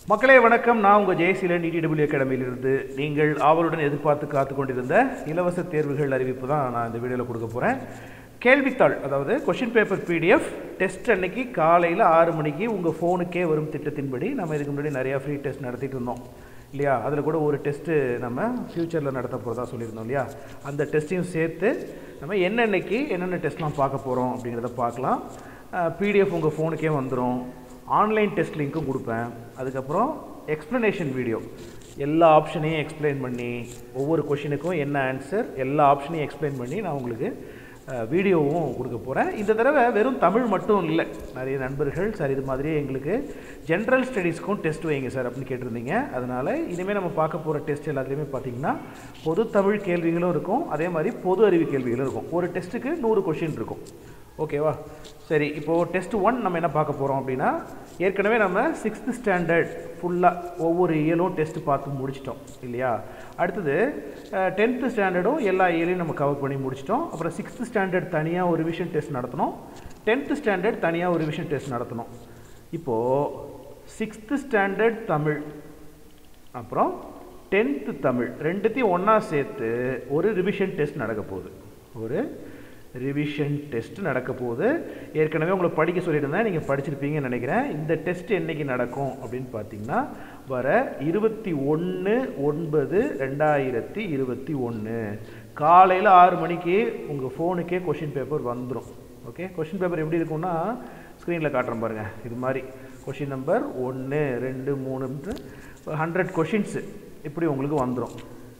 மக்களே வணக்கம் நான் உங்கள் ஜெயசீலன் இடிடபிள்யூ அகாடமியிலிருந்து நீங்கள் ஆவலுடன் எதிர்பார்த்து காத்து கொண்டிருந்த இலவச தேர்வுகள் அறிவிப்பு தான் நான் இந்த வீடியோவில் கொடுக்க போகிறேன் கேள்வித்தாள் அதாவது கொஷின் பேப்பர் பிடிஎஃப் டெஸ்ட் அன்னைக்கு காலையில் ஆறு மணிக்கு உங்கள் ஃபோனுக்கே வரும் திட்டத்தின்படி நம்ம இதுக்கு முன்னாடி நிறையா ஃப்ரீ டெஸ்ட் நடத்திட்டு இருந்தோம் இல்லையா அதில் கூட ஒரு டெஸ்ட்டு நம்ம ஃப்யூச்சரில் நடத்த போகிறதா சொல்லியிருந்தோம் இல்லையா அந்த டெஸ்ட்டையும் சேர்த்து நம்ம என்னென்னைக்கு என்னென்ன டெஸ்ட்லாம் பார்க்க போகிறோம் அப்படிங்கிறத பார்க்கலாம் பிடிஎஃப் உங்கள் ஃபோனுக்கே வந்துடும் ஆன்லைன் டெஸ்ட் லிங்க்கும் கொடுப்பேன் அதுக்கப்புறம் எக்ஸ்ப்ளனேஷன் வீடியோ எல்லா ஆப்ஷனையும் எக்ஸ்பிளைன் பண்ணி ஒவ்வொரு கொஷினுக்கும் என்ன ஆன்சர் எல்லா ஆப்ஷனையும் எக்ஸ்பிளைன் பண்ணி நான் உங்களுக்கு அஹ், வீடியோவும் கொடுக்க போகிறேன் இந்த தடவை வெறும் தமிழ் மட்டும் இல்லை நிறைய நண்பர்கள் சார் இது மாதிரியே எங்களுக்கு ஜென்ரல் ஸ்டடீஸ்க்கும் டெஸ்ட் வைங்க சார் அப்படின்னு கேட்டிருந்தீங்க அதனால் இனிமேல் நம்ம பார்க்க போகிற டெஸ்ட் எல்லாத்துலேயுமே பார்த்தீங்கன்னா பொது தமிழ் கேள்விகளும் இருக்கும் அதே மாதிரி பொது அறிவு கேள்விகளும் இருக்கும் ஒரு டெஸ்ட்டுக்கு நூறு கொஷின் இருக்கும் ஓகேவா சரி இப்போது டெஸ்ட் ஒன் நம்ம என்ன பார்க்க போகிறோம் அப்படின்னா ஏற்கனவே நம்ம சிக்ஸ்த்து ஸ்டாண்டர்ட் ஃபுல்லாக ஒவ்வொரு இயலும் டெஸ்ட் பார்த்து முடிச்சிட்டோம் இல்லையா அடுத்தது டென்த்து ஸ்டாண்டர்டும் எல்லா இயலையும் நம்ம கவர் பண்ணி முடிச்சிட்டோம் அப்புறம் சிக்ஸ்த்து ஸ்டாண்டர்ட் தனியாக ஒரு ரிவிஷன் டெஸ்ட் நடத்தணும் டென்த்து ஸ்டாண்டர்ட் தனியாக ஒரு ரிவிஷன் டெஸ்ட் நடத்தணும் இப்போது சிக்ஸ்த்து ஸ்டாண்டர்ட் தமிழ் அப்புறம் டென்த்து தமிழ் ரெண்டுத்தையும் ஒன்றா சேர்த்து ஒரு ரிவிஷன் டெஸ்ட் நடக்க போகுது ஒரு ரிவிஷன் டெஸ்ட் நடக்க போகுது ஏற்கனவே உங்களை படிக்க சொல்லியிருந்தேன் நீங்கள் படிச்சிருப்பீங்கன்னு நினைக்கிறேன் இந்த டெஸ்ட் என்னைக்கு நடக்கும் அப்படின்னு பார்த்தீங்கன்னா வர இருபத்தி ஒன்று ஒன்பது ரெண்டாயிரத்தி இருபத்தி ஒன்று காலையில் ஆறு மணிக்கு உங்கள் ஃபோனுக்கே கொஷின் பேப்பர் வந்துடும் ஓகே கொஷின் பேப்பர் எப்படி இருக்கும்னா ஸ்க்ரீனில் காட்டுறேன் பாருங்கள் இது மாதிரி கொஷின் நம்பர் ஒன்று ரெண்டு மூணுன்ட்டு ஹண்ட்ரட் கொஷின்ஸு இப்படி உங்களுக்கு வந்துடும்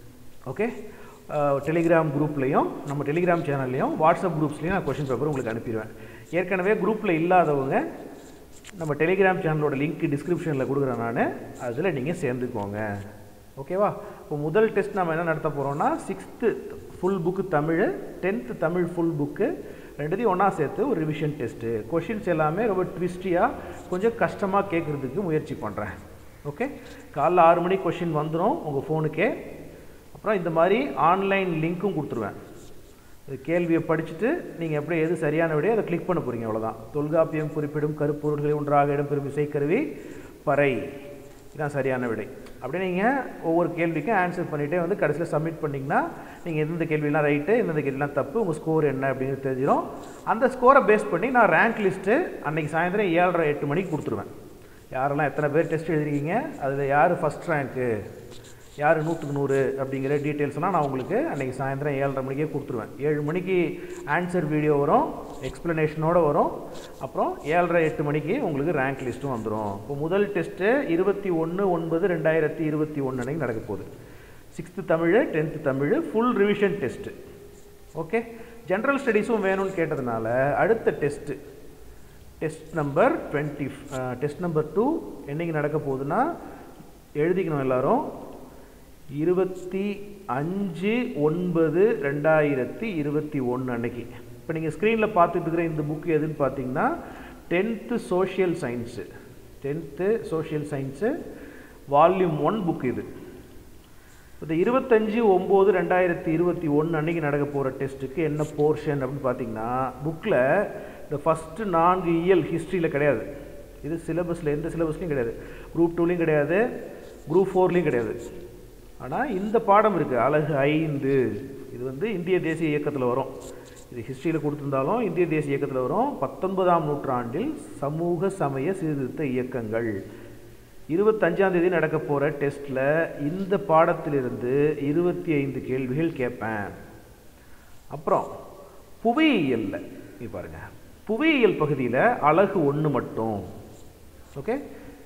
ஓகே டெலிகிராம் குரூப்லேயும் நம்ம டெலிகிராம் சேனல்லையும் வாட்ஸ்அப் குரூப்ஸ்லையும் நான் கொஷின் பேப்பர் உங்களுக்கு அனுப்பிடுவேன் ஏற்கனவே குரூப்பில் இல்லாதவங்க நம்ம டெலிகிராம் சேனலோட லிங்க் டிஸ்கிரிப்ஷனில் கொடுக்குறேன் நான் அதில் நீங்கள் சேர்ந்துக்கோங்க ஓகேவா இப்போ முதல் டெஸ்ட் நம்ம என்ன நடத்த போகிறோம்னா sixth full book Tamil tenth Tamil full book ரெண்டுத்தையும் ஒன்றா சேர்த்து ஒரு ரிவிஷன் டெஸ்ட்டு கொஷின்ஸ் எல்லாமே ரொம்ப ட்விஸ்டியாக கொஞ்சம் கஷ்டமாக கேட்குறதுக்கு முயற்சி பண்ணுறேன் ஓகே காலைல ஆறு மணிக்கு கொஷின் வந்துடும் உங்கள் ஃபோனுக்கே அப்புறம் இந்த மாதிரி ஆன்லைன் லிங்க்கும் கொடுத்துருவேன் இது கேள்வியை படிச்சுட்டு நீங்கள் எப்படி எது சரியான விடையோ அதை கிளிக் பண்ண போகிறீங்க அவ்வளோதான் தொல்காப்பியம் குறிப்பிடும் கருப்பொருள்களை ஒன்றாக இடம்பெறும் இசைக்கருவி பறை இதுதான் சரியான விடை அப்படியே நீங்கள் ஒவ்வொரு கேள்விக்கும் ஆன்சர் பண்ணிகிட்டே வந்து கடைசியில் சப்மிட் பண்ணிங்கன்னா நீங்கள் எந்தெந்த கேள்விலாம் ரைட்டு எந்தெந்த கேள்விலாம் தப்பு உங்கள் ஸ்கோர் என்ன அப்படிங்கிறது தெரிஞ்சிடும் அந்த ஸ்கோரை பேஸ் பண்ணி நான் ரேங்க் லிஸ்ட்டு அன்றைக்கி சாயந்தரம் ஏழரை எட்டு மணிக்கு கொடுத்துருவேன் யாரெல்லாம் எத்தனை பேர் டெஸ்ட் எழுதிருக்கீங்க அதில் யார் ஃபஸ்ட் ரேங்க்கு யார் நூற்றுக்கு நூறு அப்படிங்கிற டீட்டெயில்ஸ்லாம் நான் உங்களுக்கு அன்றைக்கி சாயந்தரம் ஏழரை மணிக்கே கொடுத்துருவேன் ஏழு மணிக்கு ஆன்சர் வீடியோ வரும் எக்ஸ்ப்ளனேஷனோடு வரும் அப்புறம் ஏழரை எட்டு மணிக்கு உங்களுக்கு ரேங்க் லிஸ்ட்டும் வந்துடும் இப்போ முதல் டெஸ்ட்டு இருபத்தி ஒன்று ஒன்பது ரெண்டாயிரத்தி இருபத்தி ஒன்று அன்னைக்கு நடக்க போகுது sixth Tamil tenth Tamil full revision test okay general ஸ்டடீஸும் வேணும்னு கேட்டதுனால அடுத்த test test number twenty test number two என்னைக்கு நடக்க போகுதுன்னா எழுதிக்கணும் எல்லாரும் இருபத்தி அஞ்சு ஒன்பது ரெண்டாயிரத்தி இருபத்தி ஒன்று அன்னைக்கு இப்போ நீங்கள் ஸ்க்ரீனில் பார்த்துட்டு இருக்கிற இந்த புக் எதுன்னு பார்த்தீங்கன்னா tenth social science tenth social science volume one book இது இந்த இருபத்தஞ்சு ஒம்பது ரெண்டாயிரத்தி இருபத்தி ஒன்று அன்றைக்கி நடக்க போகிற டெஸ்ட்டுக்கு என்ன போர்ஷன் அப்படின்னு பார்த்தீங்கன்னா புக்கில் இந்த ஃபஸ்ட்டு நான்கு இயல் ஹிஸ்ட்ரியில் கிடையாது இது சிலபஸில் எந்த சிலபஸ்லையும் கிடையாது குரூப் டூலையும் கிடையாது குரூப் ஃபோர்லேயும் கிடையாது ஆனால் இந்த பாடம் இருக்குது அழகு ஐந்து இது வந்து இந்திய தேசிய இயக்கத்தில் வரும் இது ஹிஸ்ட்ரியில் கொடுத்துருந்தாலும் இந்திய தேசிய இயக்கத்தில் வரும் பத்தொன்பதாம் நூற்றாண்டில் சமூக சமய சீர்திருத்த இயக்கங்கள் இருபத்தஞ்சாம் தேதி நடக்க போகிற டெஸ்ட்டில் இந்த பாடத்திலிருந்து இருபத்தி ஐந்து கேள்விகள் கேட்பேன் அப்புறம் புவியியலில் நீ பாருங்க புவியியல் பகுதியில் அழகு ஒன்று மட்டும் ஓகே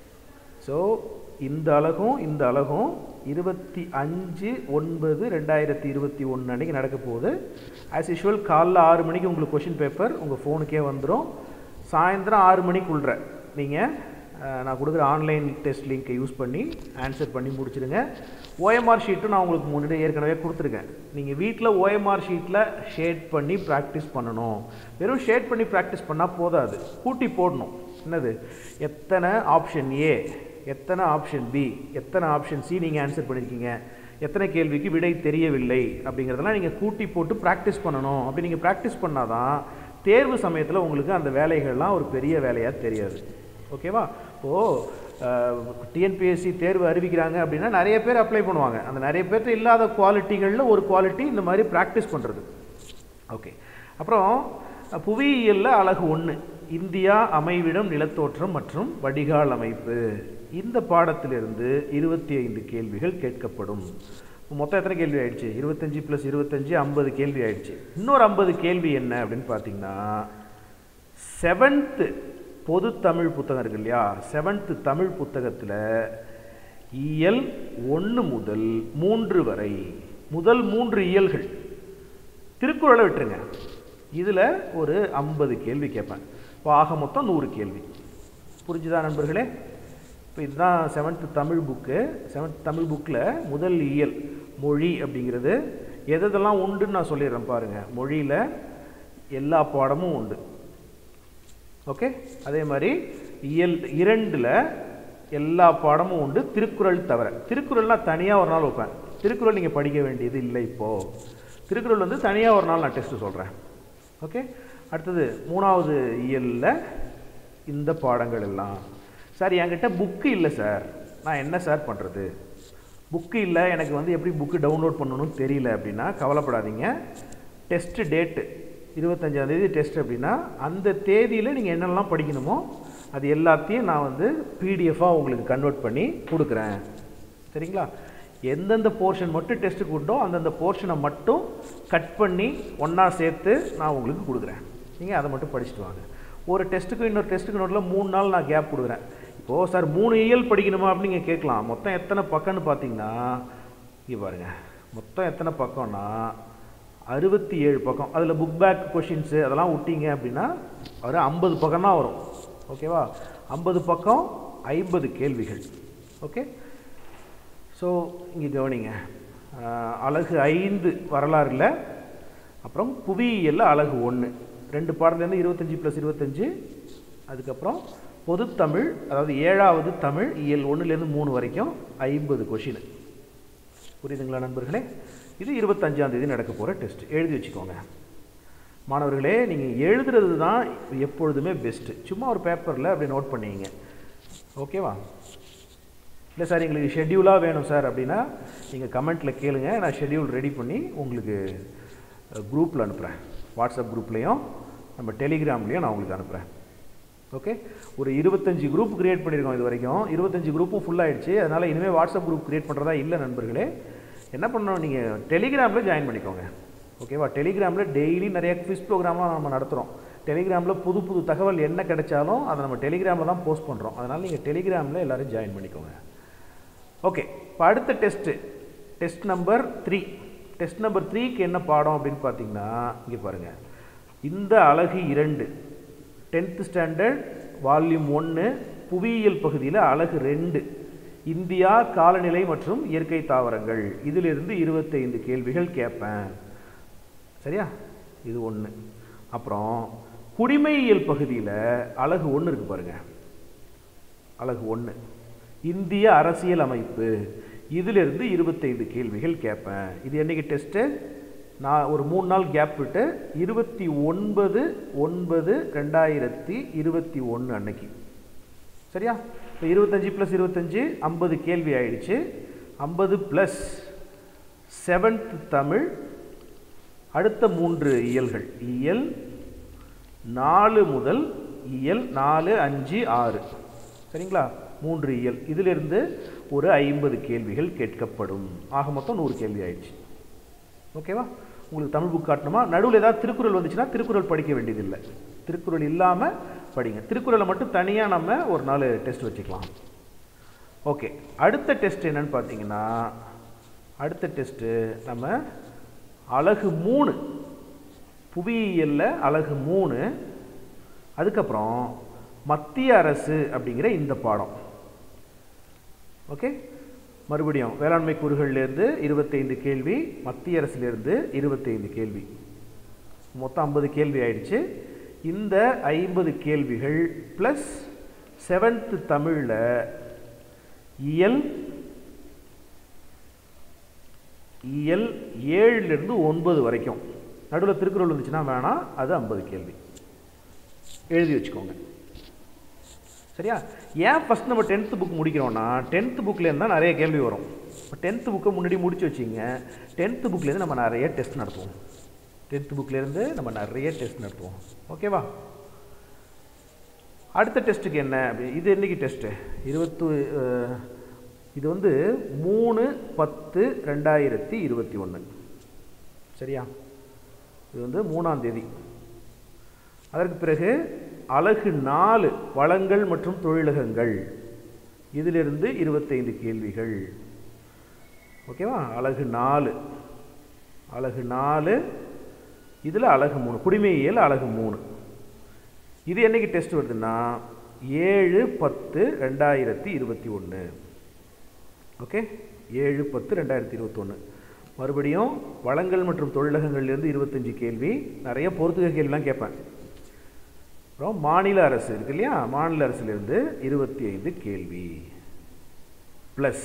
ஸோ இந்த அழகும் இந்த அழகும் இருபத்தி அஞ்சு ஒன்பது ரெண்டாயிரத்தி இருபத்தி ஒன்று அன்றைக்கி நடக்க போகுது ஆஸ் யூஷுவல் காலைல ஆறு மணிக்கு உங்களுக்கு கொஷின் பேப்பர் உங்கள் ஃபோனுக்கே வந்துடும் சாயந்தரம் ஆறு மணிக்குள்ள நீங்கள் நான் கொடுக்குற ஆன்லைன் டெஸ்ட் லிங்க்கை யூஸ் பண்ணி ஆன்சர் பண்ணி முடிச்சிடுங்க ஓஎம்ஆர் ஷீட்டும் நான் உங்களுக்கு முன்னாடி ஏற்கனவே கொடுத்துருக்கேன் நீங்கள் வீட்டில் ஓஎம்ஆர் ஷீட்டில் ஷேட் பண்ணி ப்ராக்டிஸ் பண்ணணும் வெறும் ஷேட் பண்ணி ப்ராக்டிஸ் பண்ணால் போதாது கூட்டி போடணும் என்னது எத்தனை ஆப்ஷன் ஏ எத்தனை ஆப்ஷன் பி எத்தனை ஆப்ஷன் சி நீங்கள் ஆன்சர் பண்ணியிருக்கீங்க எத்தனை கேள்விக்கு விடை தெரியவில்லை அப்படிங்கிறதெல்லாம் நீங்கள் கூட்டி போட்டு ப்ராக்டிஸ் பண்ணணும் அப்படி நீங்கள் ப்ராக்டிஸ் பண்ணால் தான் தேர்வு சமயத்தில் உங்களுக்கு அந்த வேலைகள்லாம் ஒரு பெரிய வேலையாக தெரியாது ஓகேவா இப்போது டிஎன்பிஎஸ்சி தேர்வு அறிவிக்கிறாங்க அப்படின்னா நிறைய பேர் அப்ளை பண்ணுவாங்க அந்த நிறைய பேர்ட்ட இல்லாத குவாலிட்டிகளில் ஒரு குவாலிட்டி இந்த மாதிரி ப்ராக்டிஸ் பண்ணுறது ஓகே அப்புறம் புவியியலில் அழகு ஒன்று இந்தியா அமைவிடம் நிலத்தோற்றம் மற்றும் வடிகால் அமைப்பு இந்த பாடத்திலிருந்து இருபத்தி ஐந்து கேள்விகள் கேட்கப்படும் மொத்தம் எத்தனை கேள்வி ஆயிடுச்சு இருபத்தஞ்சி ப்ளஸ் இருபத்தஞ்சி ஐம்பது கேள்வி ஆயிடுச்சு இன்னொரு ஐம்பது கேள்வி என்ன அப்படின்னு பார்த்தீங்கன்னா செவன்த்து பொது தமிழ் புத்தகம் இருக்கு இல்லையா செவன்த்து தமிழ் புத்தகத்தில் இயல் ஒன்று முதல் மூன்று வரை முதல் மூன்று இயல்கள் திருக்குறளை விட்டுருங்க இதில் ஒரு ஐம்பது கேள்வி கேட்பேன் இப்போ ஆக மொத்தம் நூறு கேள்வி புரிஞ்சுதா நண்பர்களே இப்போ இதுதான் seventh Tamil book seventh Tamil புக்கில் முதல் இயல் மொழி அப்படிங்கிறது எதெல்லாம் உண்டுன்னு நான் சொல்லிடுறேன் பாருங்கள் மொழியில் எல்லா பாடமும் உண்டு ஓகே அதே மாதிரி இயல் இரண்டில் எல்லா பாடமும் உண்டு திருக்குறள் தவிர திருக்குறள்லாம் தனியாக ஒரு நாள் வைப்பேன் திருக்குறள் நீங்கள் படிக்க வேண்டியது இல்லை இப்போது திருக்குறள் வந்து தனியாக ஒரு நாள் நான் டெஸ்ட்டு சொல்கிறேன் ஓகே அடுத்தது மூணாவது இயலில் இந்த பாடங்கள் எல்லாம் சார் என்கிட்ட புக்கு இல்லை சார் நான் என்ன சார் பண்ணுறது புக்கு இல்லை எனக்கு வந்து எப்படி புக்கு டவுன்லோட் பண்ணணும்னு தெரியல அப்படின்னா கவலைப்படாதீங்க டெஸ்ட்டு டேட்டு இருபத்தஞ்சாந்தேதி டெஸ்ட் அப்படின்னா அந்த தேதியில் நீங்கள் என்னெல்லாம் படிக்கணுமோ அது எல்லாத்தையும் நான் வந்து பிடிஎஃபாக உங்களுக்கு கன்வெர்ட் பண்ணி கொடுக்குறேன் சரிங்களா எந்தெந்த போர்ஷன் மட்டும் டெஸ்ட்டுக்கு உண்டோ அந்தந்த போர்ஷனை மட்டும் கட் பண்ணி ஒன்றா சேர்த்து நான் உங்களுக்கு கொடுக்குறேன் நீங்கள் அதை மட்டும் படிச்சுட்டு வாங்க ஒரு டெஸ்ட்டுக்கு இன்னொரு டெஸ்ட்டுக்கு நோட்டில் மூணு நாள் நான் கேப் கொடுக்குறேன் இப்போது சார் மூணு இயல் படிக்கணுமா அப்படின்னு நீங்கள் கேட்கலாம் மொத்தம் எத்தனை பக்கம்னு பார்த்தீங்கன்னா இங்கே பாருங்கள் மொத்தம் எத்தனை பக்கம்னா அறுபத்தி ஏழு பக்கம் அதில் புக் பேக் கொஷின்ஸு அதெல்லாம் விட்டீங்க அப்படின்னா ஒரு ஐம்பது பக்கம் தான் வரும் ஓகேவா ஐம்பது பக்கம் ஐம்பது கேள்விகள் ஓகே ஸோ இங்கே கவனிங்க அழகு ஐந்து வரலாறில் அப்புறம் புவியியலில் அழகு ஒன்று ரெண்டு பாடத்துலேருந்து இருபத்தஞ்சி ப்ளஸ் இருபத்தஞ்சு அதுக்கப்புறம் பொதுத்தமிழ் அதாவது ஏழாவது தமிழ் இயல் ஒன்றுலேருந்து மூணு வரைக்கும் ஐம்பது கொஷின் புரியுதுங்களா நண்பர்களே இது இருபத்தஞ்சாம் தேதி நடக்க போகிற டெஸ்ட் எழுதி வச்சுக்கோங்க மாணவர்களே நீங்கள் எழுதுறது தான் எப்பொழுதுமே பெஸ்ட்டு சும்மா ஒரு பேப்பரில் அப்படி நோட் பண்ணிங்க ஓகேவா இல்லை சார் எங்களுக்கு ஷெட்யூலாக வேணும் சார் அப்படின்னா நீங்கள் கமெண்ட்டில் கேளுங்க நான் ஷெட்யூல் ரெடி பண்ணி உங்களுக்கு குரூப்பில் அனுப்புகிறேன் வாட்ஸ்அப் குரூப்லேயும் நம்ம டெலிகிராம்லேயும் நான் உங்களுக்கு அனுப்புகிறேன் ஓகே ஒரு இருபத்தஞ்சி குரூப் க்ரியேட் பண்ணியிருக்கோம் இது வரைக்கும் இருபத்தஞ்சி குரூப்பும் ஃபுல் ஆகிடுச்சு அதனால் இனிமேல் வாட்ஸ்அப் குரூப் க்ரியேட் பண்ணுறதா இல்லை நண்பர்களே என்ன பண்ணணும் நீங்கள் டெலிகிராமில் ஜாயின் பண்ணிக்கோங்க ஓகேவா டெலிகிராமில் டெய்லி நிறைய குவிஸ் ப்ரோக்ராம்லாம் நம்ம நடத்துகிறோம் டெலிகிராமில் புது புது தகவல் என்ன கிடைச்சாலும் அதை நம்ம டெலிகிராமில் தான் போஸ்ட் பண்ணுறோம் அதனால் நீங்கள் டெலிகிராமில் எல்லோரும் ஜாயின் பண்ணிக்கோங்க ஓகே இப்போ அடுத்த test test number three test number த்ரீக்கு என்ன பாடம் அப்படின்னு பார்த்தீங்கன்னா இங்கே பாருங்கள் இந்த அழகு இரண்டு டென்த்து ஸ்டாண்டர்ட் வால்யூம் ஒன்று புவியியல் பகுதியில் அழகு ரெண்டு இந்தியா காலநிலை மற்றும் இயற்கை தாவரங்கள் இதிலிருந்து இருபத்தைந்து கேள்விகள் கேட்பேன் சரியா இது ஒன்று அப்புறம் குடிமையியல் பகுதியில் அழகு ஒன்று இருக்குது பாருங்கள் அழகு ஒன்று இந்திய அரசியல் அமைப்பு இதிலிருந்து இருபத்தைந்து கேள்விகள் கேட்பேன் இது என்னைக்கு டெஸ்ட்டு நான் ஒரு மூணு நாள் கேப் விட்டு இருபத்தி ஒன்பது ஒன்பது ரெண்டாயிரத்தி இருபத்தி ஒன்று அன்னைக்கு சரியா இப்போ இருபத்தஞ்சி ப்ளஸ் இருபத்தஞ்சி ஐம்பது கேள்வி ஆயிடுச்சு ஐம்பது ப்ளஸ் செவன்த் தமிழ் அடுத்த மூன்று இயல்கள் இயல் நாலு முதல் இயல் நாலு அஞ்சு ஆறு சரிங்களா மூன்று இயல் இதிலிருந்து ஒரு ஐம்பது கேள்விகள் கேட்கப்படும் ஆக மொத்தம் நூறு கேள்வி ஆயிடுச்சு ஓகேவா உங்களுக்கு தமிழ் புக் காட்டணுமா நடுவில் ஏதாவது திருக்குறள் வந்துச்சுன்னா திருக்குறள் படிக்க வேண்டியதில்லை திருக்குறள் இல்லாமல் படிங்க திருக்குறளை மட்டும் தனியாக நம்ம ஒரு நாள் டெஸ்ட் வச்சுக்கலாம் ஓகே அடுத்த டெஸ்ட் என்னன்னு பார்த்தீங்கன்னா அடுத்த டெஸ்ட்டு நம்ம அழகு மூணு புவியியலில் அழகு மூணு அதுக்கப்புறம் மத்திய அரசு அப்படிங்கிற இந்த பாடம் ஓகே மறுபடியும் வேளாண்மை கூறுகள்லேருந்து இருபத்தைந்து கேள்வி மத்திய அரசிலிருந்து இருபத்தைந்து கேள்வி மொத்தம் ஐம்பது கேள்வி ஆயிடுச்சு இந்த ஐம்பது கேள்விகள் ப்ளஸ் செவன்த்து தமிழில் இயல் இயல் ஏழுலேருந்து ஒன்பது வரைக்கும் நடுவில் திருக்குறள் வந்துச்சுன்னா வேணாம் அது ஐம்பது கேள்வி எழுதி வச்சுக்கோங்க சரியா ஏன் ஃபஸ்ட் நம்ம டென்த்து புக் முடிக்கிறோம்னா டென்த்து புக்லேருந்து தான் நிறைய கேள்வி வரும் இப்போ டென்த்து புக்கை முன்னாடி முடிச்சு வச்சிங்க டென்த்து புக்லேருந்து நம்ம நிறைய டெஸ்ட் நடத்துவோம் டென்த்து புக்லேருந்து நம்ம நிறைய டெஸ்ட் நடத்துவோம் ஓகேவா அடுத்த டெஸ்ட்டுக்கு என்ன அப்படி இது என்னைக்கு டெஸ்ட்டு இருபத்து அஹ், இது வந்து மூணு பத்து ரெண்டாயிரத்தி இருபத்தி ஒன்று சரியா இது வந்து மூணாம் தேதி அதற்கு பிறகு அலகு நாலு வளங்கள் மற்றும் தொழிலகங்கள் இதிலிருந்து இருபத்தைந்து கேள்விகள் ஓகேவா அலகு நாலு அலகு நாலு இதில் அலகு மூணு குடிமையியல் அலகு மூணு இது என்னைக்கு டெஸ்ட் வருதுன்னா ஏழு பத்து ரெண்டாயிரத்தி இருபத்தி ஒன்று ஓகே ஏழு பத்து ரெண்டாயிரத்தி இருபத்தொன்று மறுபடியும் வளங்கள் மற்றும் தொழிலகங்கள்லேருந்து இருபத்தஞ்சி கேள்வி நிறைய பொறுத்துக கேள்விலாம் கேட்பேன் அப்புறம் மாநில அரசு இருக்கு இல்லையா மாநில அரசுலேருந்து இருபத்தி ஐந்து கேள்வி ப்ளஸ்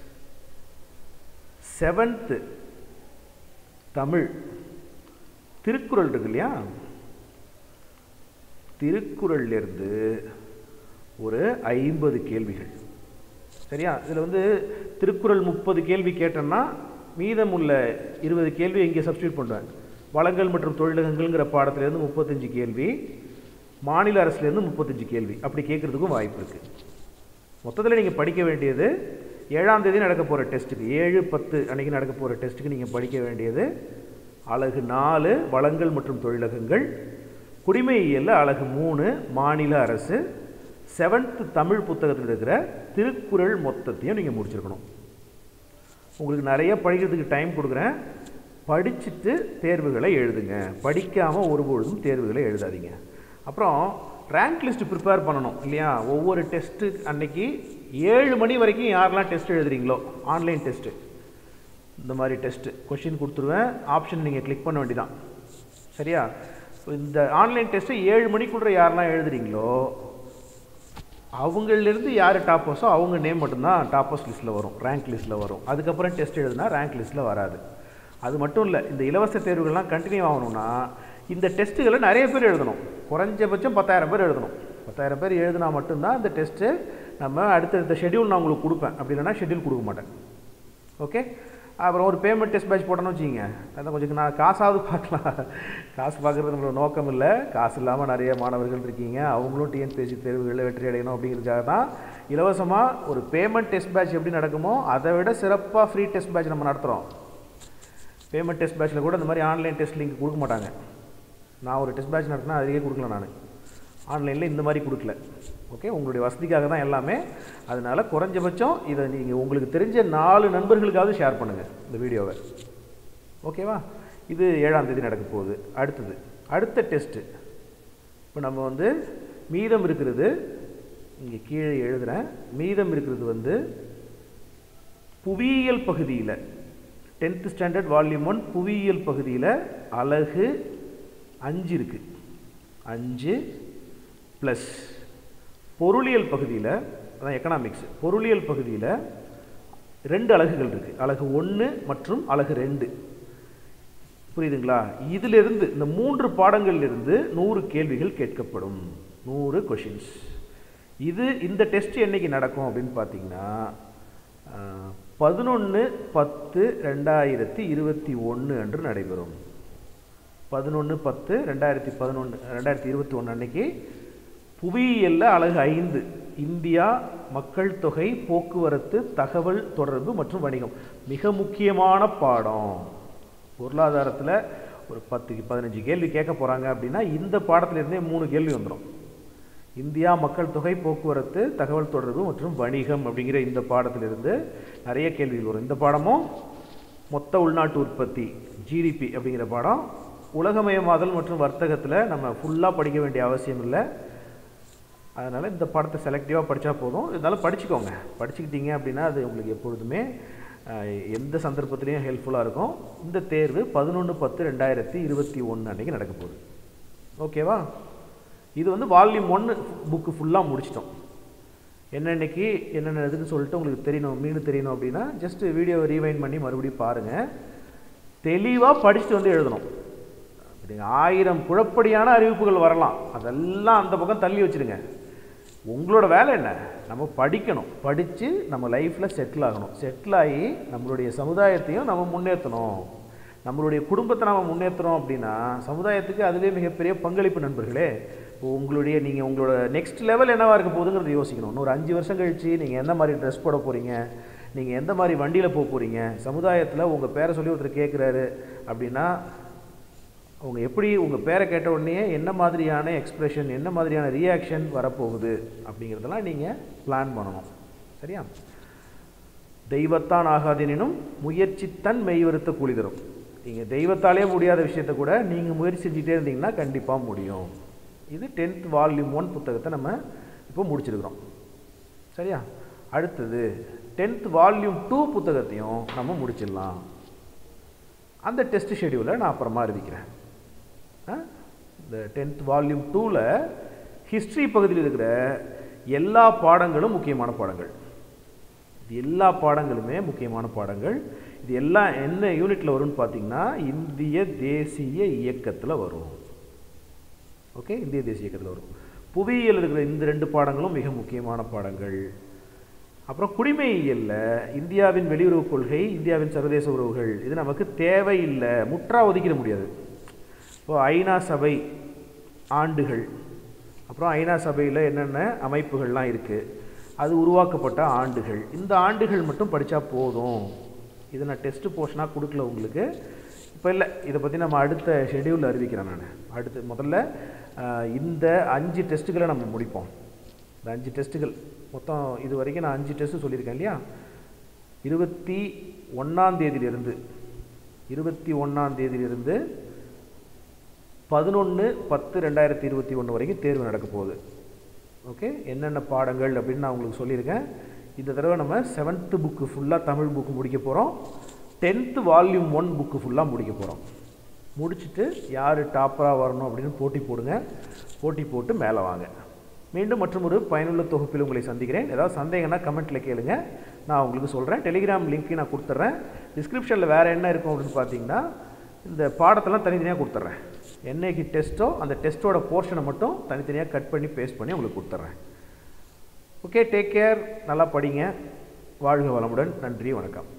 செவன்த்து தமிழ் திருக்குறள் இருக்கு இல்லையா திருக்குறள்லேருந்து ஒரு ஐம்பது கேள்விகள் சரியா இதில் வந்து திருக்குறள் முப்பது கேள்வி கேட்டேன்னா மீதம் உள்ள இருபது கேள்வி இங்கே சப்ஸ்டியூட் பண்ணுவேன் வளங்கள் மற்றும் தொழிலகங்கள்ங்கிற பாடத்துலேருந்து முப்பத்தஞ்சு கேள்வி மாநில அரசுலேருந்து முப்பத்தஞ்சு கேள்வி அப்படி கேட்குறதுக்கும் வாய்ப்பு இருக்குது மொத்தத்தில் நீங்கள் படிக்க வேண்டியது ஏழாம் தேதி நடக்க போகிற டெஸ்ட்டுக்கு ஏழு பத்து அன்னைக்கு நடக்க போகிற டெஸ்ட்டுக்கு நீங்கள் படிக்க வேண்டியது அழகு நாலு வளங்கள் மற்றும் தொழிலகங்கள் குடிமையியல்ல அழகு மூணு மாநில அரசு செவன்த்து தமிழ் புத்தகத்தில் இருக்கிற திருக்குறள் மொத்தத்தையும் நீங்கள் முடிச்சிருக்கணும் உங்களுக்கு நிறைய படிக்கிறதுக்கு டைம் கொடுக்குறேன் படிச்சுட்டு தேர்வுகளை எழுதுங்க படிக்காமல் ஒருபொழுதும் தேர்வுகளை எழுதாதீங்க அப்புறம் ரேங்க் லிஸ்ட் ப்ரிப்பேர் பண்ணணும் இல்லையா ஒவ்வொரு டெஸ்ட்டு அன்னைக்கு ஏழு மணி வரைக்கும் யாரெல்லாம் டெஸ்ட் எழுதுறீங்களோ ஆன்லைன் டெஸ்ட்டு இந்த மாதிரி டெஸ்ட்டு கொஷின் கொடுத்துருவேன் ஆப்ஷன் நீங்கள் கிளிக் பண்ண வேண்டியதான் சரியா இப்போ இந்த ஆன்லைன் டெஸ்ட்டு ஏழு மணிக்குள்ள யாரெல்லாம் எழுதுறீங்களோ அவங்களிலிருந்து யார் டாப்பர்ஸோ அவங்க நேம் மட்டும்தான் டாப்பர்ஸ் லிஸ்ட்டில் வரும் ரேங்க் லிஸ்ட்டில் வரும் அதுக்கப்புறம் டெஸ்ட் எழுதுனா ரேங்க் லிஸ்ட்டில் வராது அது மட்டும் இல்லை இந்த இலவச தேர்வுகள்லாம் கண்டினியூ ஆகணும்னா இந்த டெஸ்ட்டுகளை நிறைய பேர் எழுதணும் குறைஞ்சபட்சம் பத்தாயிரம் பேர் எழுதணும் பத்தாயிரம் பேர் எழுதினா மட்டும்தான் இந்த டெஸ்ட்டு நம்ம அடுத்தடுத்த ஷெட்யூல் நான் உங்களுக்கு கொடுப்பேன் அப்படி இல்லைன்னா ஷெட்யூல் கொடுக்க மாட்டேன் ஓகே அப்புறம் ஒரு பேமெண்ட் டெஸ்ட் பேட்ச் போட்டோன்னு வச்சுக்கிங்க அதான் கொஞ்சம் நான் காசாவது பார்க்கலாம் காசு பார்க்குறது நம்மளோட நோக்கம் இல்லை காசு இல்லாமல் நிறைய மாணவர்கள் இருக்கீங்க அவங்களும் டிஎன்பிஎஸ்சி தேர்வுகளில் வெற்றி அடையணும் அப்படிங்கிறதுக்காக தான் இலவசமாக ஒரு பேமெண்ட் டெஸ்ட் பேட்ச் எப்படி நடக்குமோ அதை விட சிறப்பாக ஃப்ரீ டெஸ்ட் பேட்ச் நம்ம நடத்துகிறோம் பேமெண்ட் டெஸ்ட் பேட்ச்சில் கூட இந்த மாதிரி ஆன்லைன் டெஸ்ட் லிங்க் கொடுக்க மாட்டாங்க நான் ஒரு டெஸ்ட் பேட்ச் நடத்தினா அதுக்கே கொடுக்கல நான் ஆன்லைனில் இந்த மாதிரி கொடுக்கல ஓகே உங்களுடைய வசதிக்காக தான் எல்லாமே அதனால் குறைஞ்சபட்சம் இதை நீங்கள் உங்களுக்கு தெரிஞ்ச நாலு நண்பர்களுக்காவது ஷேர் பண்ணுங்கள் இந்த வீடியோவை ஓகேவா இது ஏழாம் தேதி நடக்க போகுது அடுத்தது அடுத்த டெஸ்ட்டு இப்போ நம்ம வந்து மீதம் இருக்கிறது இங்கே கீழே எழுதுகிறேன் மீதம் இருக்கிறது வந்து புவியியல் பகுதியில் டென்த்து ஸ்டாண்டர்ட் வால்யூம் ஒன் புவியியல் பகுதியில் அழகு அஞ்சு இருக்குது அஞ்சு ப்ளஸ் பொருளியல் பகுதியில் அதான் எக்கனாமிக்ஸ் பொருளியல் பகுதியில் ரெண்டு அலகுகள் இருக்குது அலகு ஒன்று மற்றும் அலகு ரெண்டு புரியுதுங்களா இதிலிருந்து இந்த மூன்று பாடங்களிலிருந்து நூறு கேள்விகள் கேட்கப்படும் நூறு கொஷின்ஸ் இது இந்த டெஸ்ட் என்னைக்கு நடக்கும் அப்படின்னு பார்த்தீங்கன்னா பதினொன்று பத்து ரெண்டாயிரத்தி இருபத்தி ஒன்று அன்று நடைபெறும் பதினொன்று பத்து ரெண்டாயிரத்தி பதினொன்று ரெண்டாயிரத்தி இருபத்தி ஒன்று அன்னைக்கு புவியியல்ல அழகு ஐந்து இந்தியா மக்கள் தொகை போக்குவரத்து தகவல் தொடர்பு மற்றும் வணிகம் மிக முக்கியமான பாடம் பொருளாதாரத்தில் ஒரு பத்துக்கு பதினஞ்சு கேள்வி கேட்க போகிறாங்க அப்படின்னா இந்த பாடத்திலிருந்தே மூணு கேள்வி வந்துடும் இந்தியா மக்கள் தொகை போக்குவரத்து தகவல் தொடர்பு மற்றும் வணிகம் அப்படிங்கிற இந்த பாடத்திலிருந்து நிறைய கேள்விகள் வரும் இந்த பாடமும் மொத்த உள்நாட்டு உற்பத்தி ஜிடிபி அப்படிங்கிற பாடம் உலகமயமாதல் மற்றும் வர்த்தகத்தில் நம்ம ஃபுல்லாக படிக்க வேண்டிய அவசியம் இல்லை அதனால் இந்த பாடத்தை செலக்டிவாக படித்தா போதும் இருந்தாலும் படிச்சுக்கோங்க படிச்சுக்கிட்டீங்க அப்படின்னா அது உங்களுக்கு எப்பொழுதுமே அஹ், எந்த சந்தர்ப்பத்திலையும் ஹெல்ப்ஃபுல்லாக இருக்கும் இந்த தேர்வு பதினொன்று பத்து ரெண்டாயிரத்தி இருபத்தி ஒன்று அன்றைக்கி நடக்க போகுது ஓகேவா இது வந்து வால்யூம் ஒன்று புக்கு ஃபுல்லாக முடிச்சிட்டோம் என்னென்னைக்கு என்னென்ன இதுன்னு சொல்லிட்டு உங்களுக்கு தெரியணும் மீண்டும் தெரியணும் அப்படின்னா ஜஸ்ட் வீடியோவை ரீவைண்ட் பண்ணி மறுபடியும் பாருங்கள் தெளிவாக படிச்சுட்டு வந்து எழுதணும் அப்படிங்க ஆயிரம் குழப்படியான அறிவிப்புகள் வரலாம் அதெல்லாம் அந்த பக்கம் தள்ளி வச்சிருங்க உங்களோட வேலை என்ன நம்ம படிக்கணும் படித்து நம்ம லைஃப்பில் செட்டில் ஆகணும் செட்டில் ஆகி நம்மளுடைய சமுதாயத்தையும் நம்ம முன்னேற்றணும் நம்மளுடைய குடும்பத்தை நம்ம முன்னேற்றுறோம் அப்படின்னா சமுதாயத்துக்கு அதுலேயே மிகப்பெரிய பங்களிப்பு நண்பர்களே இப்போ உங்களுடைய நீங்கள் உங்களோட நெக்ஸ்ட் லெவல் என்னவா இருக்க போகுதுங்கிறத யோசிக்கணும் இன்னொரு அஞ்சு வருஷம் கழிச்சு நீங்கள் எந்த மாதிரி ட்ரெஸ் போட போகிறீங்க நீங்கள் எந்த மாதிரி வண்டியில் போக போகிறீங்க சமுதாயத்தில் உங்கள் பேரை சொல்லி ஒருத்தர் கேட்குறாரு அப்படின்னா அவங்க எப்படி உங்கள் பேரை கேட்ட உடனே என்ன மாதிரியான எக்ஸ்பிரஷன் என்ன மாதிரியான ரியாக்ஷன் வரப்போகுது அப்படிங்கிறதெல்லாம் நீங்கள் பிளான் பண்ணணும் சரியா தெய்வத்தான் ஆகாதெனினும் முயற்சித்தன் மெய்வருத்த கூலி தரும் நீங்கள் தெய்வத்தாலே முடியாத விஷயத்த கூட நீங்கள் முயற்சி செஞ்சுட்டே இருந்தீங்கன்னா கண்டிப்பாக முடியும் இது டென்த் வால்யூம் ஒன் புத்தகத்தை நம்ம இப்போ முடிச்சிருக்கிறோம் சரியா அடுத்தது டென்த் வால்யூம் டூ புத்தகத்தையும் நம்ம முடிச்சிடலாம் அந்த டெஸ்ட் ஷெடியூலை நான் அப்புறமா அறிவிக்கிறேன் ஆ? இந்த டென்த் வால்யூம் டூவில் ஹிஸ்ட்ரி பகுதியில் இருக்கிற எல்லா பாடங்களும் முக்கியமான பாடங்கள் இது எல்லா பாடங்களுமே முக்கியமான பாடங்கள் இது எல்லாம் என்ன யூனிட்டில் வரும்னு பார்த்தீங்கன்னா இந்திய தேசிய இயக்கத்தில் வரும் ஓகே இந்திய தேசிய இயக்கத்தில் வரும் புவியியல் இருக்கிற இந்த ரெண்டு பாடங்களும் மிக முக்கியமான பாடங்கள் அப்புறம் குடிமையியலில் இந்தியாவின் வெளியுறவு கொள்கை இந்தியாவின் சர்வதேச உறவுகள் இது நமக்கு தேவையில்லை முற்றா ஒதுக்கிட முடியாது இப்போ ஐநா சபை ஆண்டுகள் அப்புறம் ஐநா சபையில் என்னென்ன அமைப்புகள்லாம் இருக்குது அது உருவாக்கப்பட்ட ஆண்டுகள் இந்த ஆண்டுகள் மட்டும் படித்தா போதும் இதை நான் டெஸ்ட் போர்ஷனாக கொடுக்கல உங்களுக்கு இப்போ இல்லை இதை பற்றி நம்ம அடுத்த ஷெடியூலில் அறிவிக்கிறேன் நான் அடுத்து முதல்ல ஆஹ், இந்த அஞ்சு டெஸ்ட்டுகளை நம்ம முடிப்போம் இந்த அஞ்சு டெஸ்ட்டுகள் மொத்தம் இது வரைக்கும் நான் அஞ்சு டெஸ்ட்டு சொல்லியிருக்கேன் இல்லையா இருபத்தி ஒன்றாம் தேதியிலிருந்து இருபத்தி ஒன்றாம் தேதியிலிருந்து பதினொன்று பத்து ரெண்டாயிரத்தி இருபத்தி ஒன்று வரைக்கும் தேர்வு நடக்க போகுது ஓகே என்னென்ன பாடங்கள் அப்படின்னு நான் உங்களுக்கு சொல்லியிருக்கேன் இந்த தடவை நம்ம செவன்த்து புக்கு ஃபுல்லாக தமிழ் புக்கு முடிக்க போகிறோம் டென்த்து வால்யூம் ஒன் புக்கு ஃபுல்லாக முடிக்க போகிறோம் முடிச்சுட்டு யார் டாப்பராக வரணும் அப்படின்னு போட்டி போடுங்க போட்டி போட்டு மேலே வாங்க மீண்டும் மற்றும் ஒரு பயனுள்ள தொகுப்பில் உங்களை சந்திக்கிறேன் ஏதாவது சந்தேகம்னா கமெண்ட்டில் கேளுங்க நான் உங்களுக்கு சொல்கிறேன் டெலிகிராம் லிங்க்கையும் நான் கொடுத்துட்றேன் டிஸ்கிரிப்ஷனில் வேறு என்ன இருக்கும் அப்படின்னு பார்த்தீங்கன்னா இந்த பாடத்தெல்லாம் தனித்தனியாக கொடுத்துட்றேன் என்னைக்கு டெஸ்ட்டோ அந்த டெஸ்ட்டோட போர்ஷனை மட்டும் தனித்தனியாக கட் பண்ணி பேஸ்ட் பண்ணி உங்களுக்கு கொடுத்துட்றேன் ஓகே டேக் கேர் நல்லா படிங்க வாழ்க வளமுடன் நன்றி வணக்கம்